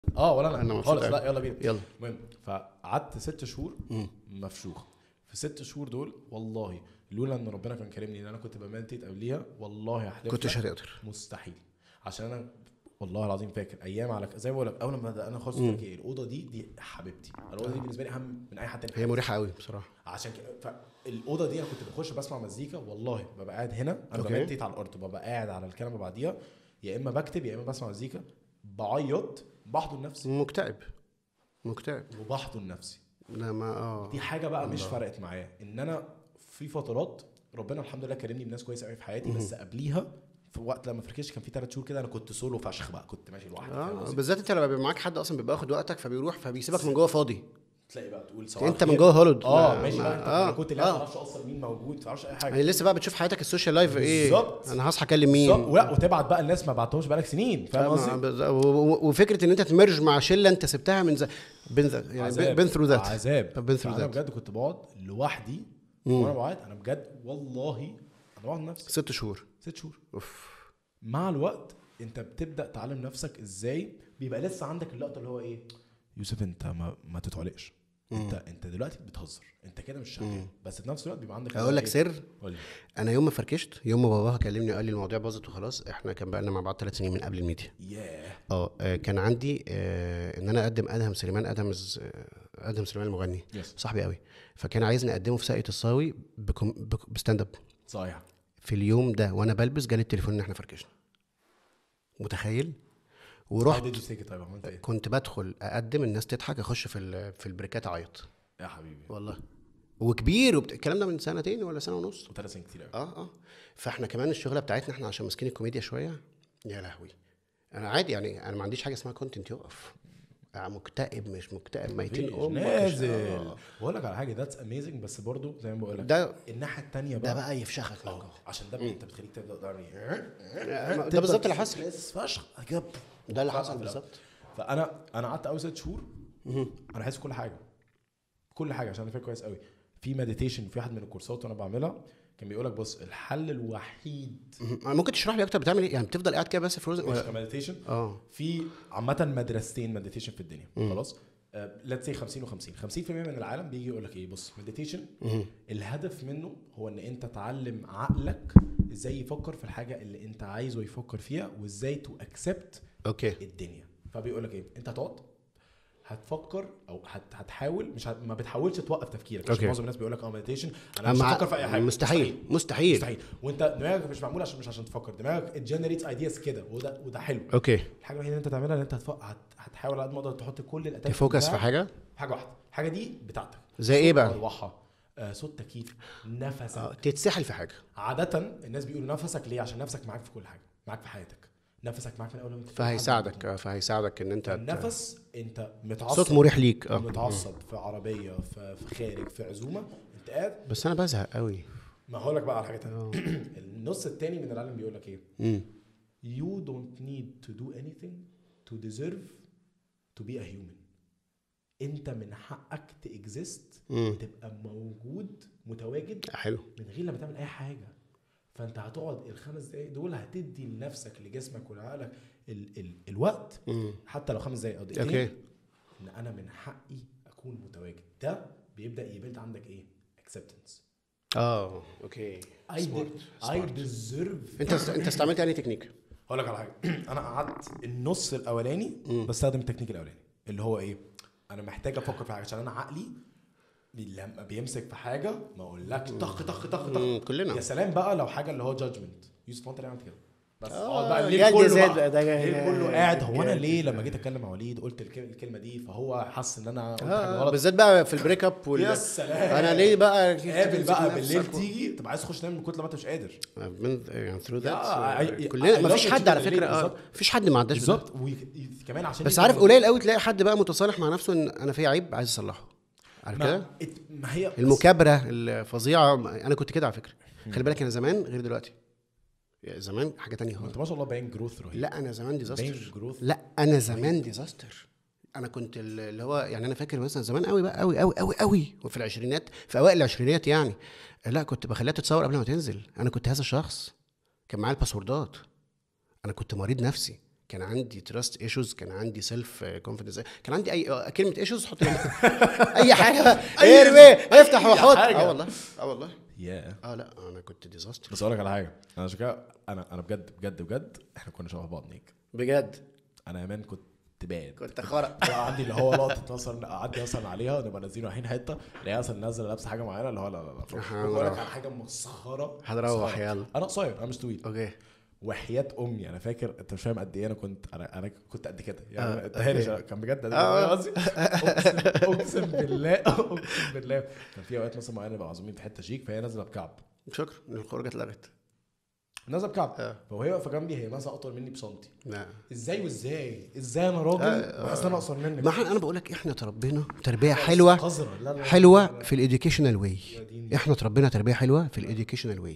اه ولا أنا انا مبسوط خالص أوي. لا يلا بينا يلا المهم فقعدت ست شهور مم. مفشوخ في ست شهور دول والله لولا ان ربنا كان كرمني ان انا كنت بمديت قبليها والله احلف كنتش لك هتقدر مستحيل عشان انا والله العظيم فاكر ايام على زي ما بقول لك اول ما بدأنا خالص مم. تركيا الاوضه دي دي حبيبتي الاوضه دي بالنسبه لي اهم من اي حد تاني هي مريحه قوي بصراحه عشان كده فالاوضه دي انا كنت بخش بسمع مزيكا والله ببقى قاعد هنا انا أوكي. بمديت على الارض ببقى قاعد على الكنبه بعديها يا اما بكتب يا اما بسمع مزيكا بعيط بحضن نفسي مكتئب مكتئب وبحضن نفسي لا ما اه دي حاجه بقى مش الله. فرقت معايا ان انا في فترات ربنا الحمد لله كرمني بناس كويسه قوي في حياتي بس قبليها في وقت لما فركشت كان في ثلاث شهور كده انا كنت سولو فشخ بقى كنت ماشي لوحدي فاهم اه قصدي؟ بالذات انت لما بيبقى معاك حد اصلا بيبقى واخد وقتك فبيروح فبيسيبك من جوه فاضي تلاقي بقى تقول صباح انت من الخير. جوه هولود اه ما- ماشي ما- بقى انت اه آه كنت لا ما اه تعرفش اصلا مين موجود ما تعرفش اي حاجه يعني لسه بقى بتشوف حياتك السوشيال لايف ايه بالظبط. انا هصحى اكلم مين بالظبط. ولا وتبعت بقى الناس ما بعتهمش بقالك سنين فاهم فاهم قصدي؟ بز- و- و- وفكره ان انت تمرج مع شله انت سبتها من ز... بين ذا يعني عذاب. بين ثرو ذات عذاب been through انا that. بجد كنت بقعد لوحدي مم. وانا بقعد انا بجد والله انا بقعد نفسي ست شهور ست شهور اوف مع الوقت انت بتبدا تعلم نفسك ازاي بيبقى لسه عندك اللقطه اللي هو ايه يوسف انت ما ما تتعلقش انت انت دلوقتي بتهزر انت كده مش شغال مم. بس في نفس الوقت بيبقى عندك اقول لك إيه؟ سر قول لي انا يوم ما فركشت يوم ما باباها كلمني وقال لي المواضيع باظت وخلاص احنا كان بقى لنا مع بعض ثلاث سنين من قبل الميديا ياه اه آه، كان عندي آه، ان انا اقدم ادهم سليمان ادهم ز- آه، ادهم سليمان المغني يس صاحبي قوي فكان عايزني اقدمه في ساقية الصاوي بكم... بك... بستاند اب صحيح في اليوم ده وانا بلبس جالي التليفون ان احنا فركشنا متخيل ورحت ديد يو طيب عملت ايه؟ كنت بدخل اقدم الناس تضحك اخش في ال... في البريكات اعيط يا حبيبي والله وكبير وبت... الكلام ده من سنتين ولا سنه ونص وثلاث سنين كتير قوي اه اه فاحنا كمان الشغله بتاعتنا احنا عشان ماسكين الكوميديا شويه يا لهوي انا عادي يعني انا ما عنديش حاجه اسمها كونتنت يقف آه، مكتئب مش مكتئب ميتين مفيش، امك نازل آه. بقول لك على حاجه ذاتس اميزنج بس برضو زي ما بقول لك ده الناحيه الثانيه ده بقى بقى يفشخك من اه جوه عشان ده انت بتخليك تبدا تعمل ده بالظبط اللي حصل حصل فشخ كده ده اللي فشخ حصل في الأول. بالظبط فانا انا قعدت اول ست شهور مهم. انا حاسس كل حاجه كل حاجه عشان انا فاكر كويس قوي في مديتيشن في واحد من الكورسات وانا بعملها كان بيقول لك بص الحل الوحيد مهم. ممكن تشرح لي اكتر بتعمل ايه يعني بتفضل قاعد كده بس فروزن مش ولا- كمديتيشن اه في عامه مدرستين مديتيشن في الدنيا خلاص ليتس سي 50 و50 50% من العالم بيجي يقول لك ايه بص مديتيشن مهم. الهدف منه هو ان انت تعلم عقلك ازاي يفكر في الحاجه اللي انت عايزه يفكر فيها وازاي تو اكسبت اوكي الدنيا فبيقول لك ايه انت هتقعد هتفكر او هت هتحاول مش هت ما بتحاولش توقف تفكيرك عشان أوكي. معظم الناس بيقول لك اه مديتيشن انا مش مع- هفكر في اي حاجه مستحيل مستحيل مستحيل وانت دماغك مش معمول عشان مش عشان تفكر دماغك جنريتس ايدياز كده وده وده حلو اوكي الحاجه الوحيده اللي انت تعملها ان انت هتف... هت... هتحاول على قد ما تقدر تحط كل الاتاك تفوكس في حاجه في حاجه واحده الحاجه دي بتاعتك زي ايه بقى مروحه آه صوت تكييف نفسك آه، تتسحل في حاجه عاده الناس بيقولوا نفسك ليه عشان نفسك معاك في كل حاجه معاك في حياتك نفسك معاك من اول ما انت فهيساعدك آه، فهيساعدك ان انت ت- النفس انت متعصب صوت مريح ليك اه متعصب في عربيه في, في خارج في عزومه انت قاعد بس انا بزهق قوي ما هقول لك بقى على حاجه تانية النص التاني من العالم بيقول لك ايه امم you don't need to do anything to deserve to be a human انت من حقك تاكزيست امم وتبقى موجود متواجد حلو من غير لما تعمل اي حاجه فانت هتقعد الخمس دقايق دول هتدي لنفسك لجسمك ولعقلك ال ال الوقت امم حتى لو خمس دقايق او دقيقتين اوكي ان انا من حقي اكون متواجد ده بيبدا يبيلد عندك ايه اكسبتنس اه اوكي I Smart. I deserve انت انت استعملت انهي تكنيك هقول لك على حاجه انا قعدت النص الاولاني بستخدم التكنيك الاولاني اللي هو ايه انا محتاج افكر في حاجه عشان انا عقلي لما بيمسك في حاجه ما اقولكش طخ طخ طخ مم، طخ كلنا يا سلام بقى لو حاجه اللي هو جادجمنت يوسف هو انت ليه عملت كده بس آه، اقعد بقى الليل جلد كله زاد بقى بقى، ده الليل جا- كله قاعد هو انا جلد ليه زاد. لما جيت اتكلم مع وليد قلت الك- الكلمه دي فهو حس ان انا قلت حاجه آه غلط بالذات بقى في البريك اب وال... يا سلام انا ليه بقى قابل بقى تمسك بالليل نفسك و- تيجي تبقى عايز تخش تنام من كتر ما انت مش قادر من يعني ثرو يا- ذات I- كلنا I ما فيش love حد it على too. فكره اه بالظبط. مفيش حد ما عداش بده. بالظبط وكمان عشان بس يبقى عارف موجود. قليل قوي تلاقي حد بقى متصالح مع نفسه ان انا في عيب عايز اصلحه عارف كده ما, ات- ما هي المكابره الفظيعه انا كنت كده على فكره خلي بالك انا زمان غير دلوقتي يعني زمان حاجه تانية ما خالص انت ما شاء الله باين جروث رهيب لا انا زمان باين ديزاستر جروث لا انا زمان ديزاستر انا كنت ال- اللي هو يعني انا فاكر مثلا زمان قوي بقى قوي قوي قوي قوي وفي العشرينات في اوائل العشرينات يعني لا كنت بخليها تتصور قبل ما تنزل انا كنت هذا الشخص كان معايا الباسوردات انا كنت مريض نفسي كان عندي تراست ايشوز كان عندي سيلف كونفيدنس كان عندي اي آه، كلمه ايشوز حط جنبها. اي حاجه أي ارمي افتح أي وحط حاجة. اه والله اه والله يا اه لا انا كنت ديزاستر بس اقول لك على حاجه انا عشان كده انا انا بجد بجد بجد احنا كنا شبه بعض نيك بجد انا امان كنت باد كنت خرق عندي اللي هو لقطه مثلا اعدي مثلا عليها نبقى نازلين رايحين حته الاقيها مثلا نازله لابسه حاجه معينه اللي هو لا لا لا فوق. إحنا بقول لك هنروح. على حاجه مسخره هنروح مسخرة. يلا. انا قصير انا مش طويل اوكي وحياه امي انا فاكر انت مش فاهم قد ايه انا كنت انا انا كنت قد كده آه، يعني انت هانش أوكي. كان بجد قد آه. كده قصدي اقسم اقسم بالله اقسم بالله كان في اوقات مثلا معينه نبقى معزومين في حته شيك فهي نازله بكعب شكرا ان الخروجه اتلغت نازله بكعب آه. فوهي واقفه جنبي هي مثلا اطول مني بسنتي لا ازاي وازاي ازاي انا راجل آه، بحس ان انا اقصر منك ما إحنا- انا بقول لك احنا تربينا تربيه حلوه قذرة لا لا لا حلوه لا لا. في الاديوكيشنال واي يا ديني. احنا اتربينا تربيه حلوه في الاديوكيشنال واي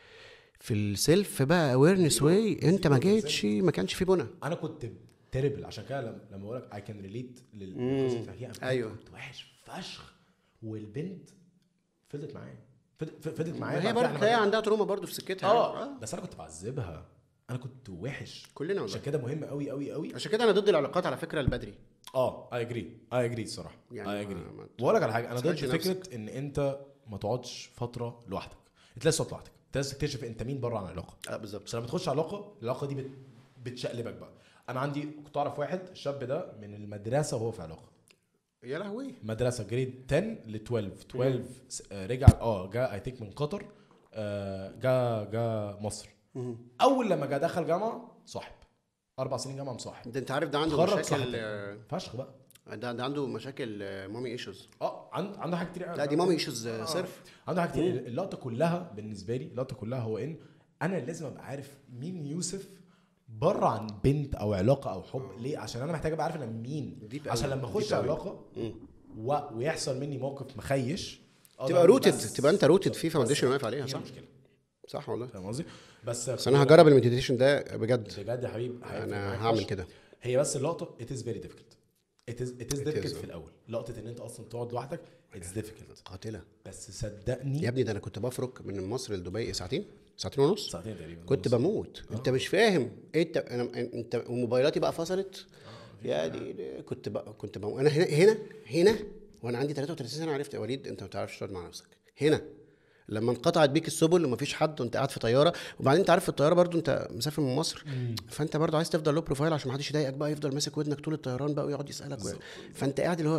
في السيلف بقى اويرنس واي انت ما جيتش ما كانش في بنى انا كنت تربل عشان كده لما لما بقول لك اي كان ريليت للقصه بتاعتي انا أيوة. كنت وحش فشخ والبنت فضلت معايا فضلت فضلت ما معايا هي بعد برضه كده تلاقي أنا- عندها تروما برضه في سكتها اه يعني. بس انا كنت بعذبها انا كنت وحش كلنا والله عشان كده مهم قوي قوي قوي عشان كده انا ضد العلاقات على فكره البدري اه اي اجري اي اجري الصراحه يعني اي ما- اجري ما- واقول لك على حاجه انا ضد تسألش نفسك. فكره ان انت ما تقعدش فتره لوحدك انت لازم تقعد لوحدك انت لازم تكتشف انت مين بره عن العلاقه اه بالظبط بس لما تخش علاقه العلاقه دي بت... بتشقلبك بقى انا عندي كنت اعرف واحد الشاب ده من المدرسه وهو في علاقه يا لهوي مدرسه جريد 10 ل 12 12 س- آه، رجع اه جا اي ثينك من قطر آه، جا جا مصر اول لما جا دخل جامعه صاحب اربع سنين جامعه مصاحب ده انت عارف ده عنده اتخرج مشاكل صاحب آه، فشخ بقى ده, ده عنده مشاكل مامي ايشوز اه عند عنده حاجات كتير قوي. لا دي مامي ايشوز آه. صرف عنده حاجات كتير اللقطه كلها بالنسبه لي اللقطه كلها هو ان انا لازم ابقى عارف مين يوسف بره عن بنت او علاقه او حب ليه عشان انا محتاج ابقى عارف انا مين Deep عشان أوي. لما Deep اخش أوي. علاقه و... ويحصل مني موقف مخيش أقدر تبقى أقول روتد بس- تبقى انت روتد في فاونديشن بس واقف عليها هي صح المشكله صح والله فاهم قصدي بس بس انا هجرب المديتيشن ده بجد بجد يا حبيبي هيفرق معاك انا هعمل فشخ. كده هي بس اللقطه it is very difficult it is it is It difficult is. في الاول لقطه ان انت اصلا تقعد لوحدك it's difficult قاتله بس صدقني يا ابني ده انا كنت بفرك من مصر لدبي ساعتين ساعتين ونص ساعتين تقريبا كنت بموت انت مش فاهم إيه انت انا انت وموبايلاتي بقى فصلت يا دي كنت بقى كنت بقى انا هنا هنا هنا وانا عندي 33 سنه عرفت يا وليد انت ما بتعرفش تقعد مع نفسك هنا لما انقطعت بيك السبل ومفيش حد وانت قاعد في طياره وبعدين انت عارف في الطياره برضو انت مسافر من مصر فانت برضو عايز تفضل لو بروفايل عشان ما حدش يضايقك بقى يفضل ماسك ودنك طول الطيران بقى ويقعد يسالك و... فانت قاعد اللي هو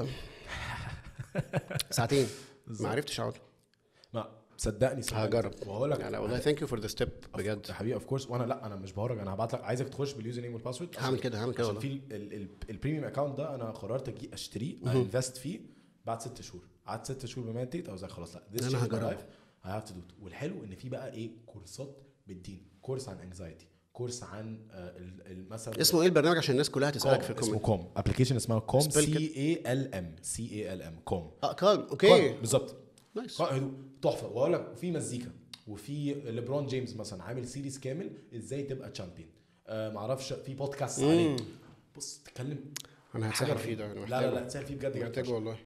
ساعتين ما عرفتش اقعد ما صدقني صدقني. هجرب وهقول لك يعني والله ثانك يو فور ذا ستيب بجد يا حبيبي اوف كورس وانا لا انا مش بهرج انا هبعت لك عايزك تخش باليوزر نيم والباسورد هعمل كده هعمل كده عشان والله في البريميوم اكونت ده انا قررت اجي اشتريه انفست فيه بعد ست شهور قعدت ست شهور بمديت او زي خلاص لا this أنا changed my هجربه. life. I have to do it. والحلو ان في بقى ايه كورسات بالدين كورس عن انكزايتي كورس عن آه، ال- ال- مثلا اسمه ايه البرنامج عشان الناس كلها تسالك في كوم اسمه الكومنت كوم ابلكيشن اسمها كوم Spell سي كده. اي ال ام سي اي ال ام كوم اه كالم كوم، اوكي بالظبط نايس اه هدوء تحفه واقول لك في مزيكا وفي ليبرون جيمس مثلا عامل سيريز كامل ازاي تبقى تشامبيون آه معرفش في بودكاست عليه بص تتكلم انا حاجة هتسحل فيه رهيبة. ده انا لا محتاجه لا لا تسال فيه بجد جامد محتاجه فشخ. والله